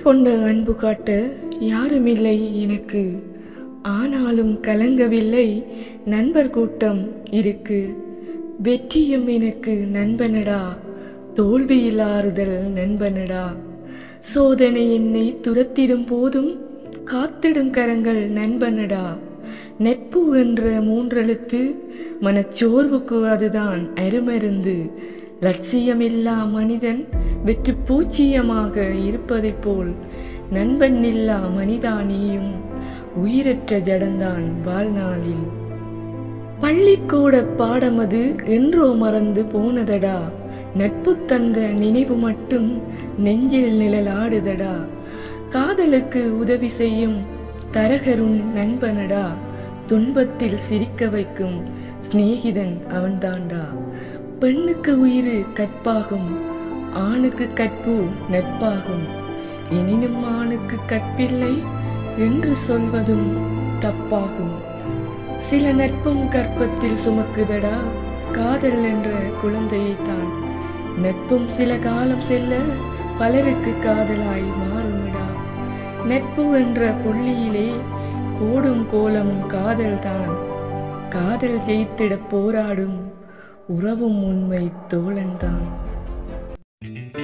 கொண்ட அன்பு காட்ட யாருமில்லை எனக்கு ஆனாலும் கலங்கவில்லை நண்பர் கூட்டம் இருக்கு வெற்றியும் எனக்கு நண்பனடா தோல்வியில் ஆறுதல் நண்பனடா சோதனை என்னை துரத்திடும் போதும் காத்திடும் கரங்கள் நண்பனடா நட்பு என்ற மூன்றெழுத்து மனச்சோர்வுக்கு அதுதான் அருமருந்து லட்சியமில்லா மனிதன் வெற்று பூச்சியமாக இருப்பதைப் போல் நண்பன் இல்லா மனிதானியும் உயிரற்ற ஜடந்தான் வாழ்நாளில் பள்ளிக்கூட பாடமது என்றோ மறந்து போனதடா நட்பு தந்த நினைவு மட்டும் நெஞ்சில் நிழலாடுதடா காதலுக்கு உதவி செய்யும் தரகருண் நண்பனடா துன்பத்தில் சிரிக்க வைக்கும் சிநேகிதன் அவன்தாண்டா பெண்ணுக்கு உயிர் கற்பாகும் ஆணுக்கு கற்பு நட்பாகும் எனினும் ஆணுக்கு கற்பில்லை என்று சொல்வதும் தப்பாகும் சில நட்பும் கற்பத்தில் சுமக்குதடா காதல் என்ற குழந்தையைத்தான் நட்பும் சில காலம் செல்ல பலருக்கு காதலாய் மாறுமடா நட்பு என்ற புள்ளியிலே போடும் கோலமும் காதல்தான் காதல் ஜெயித்திட போராடும் உறவும் உண்மை தோழன்தான்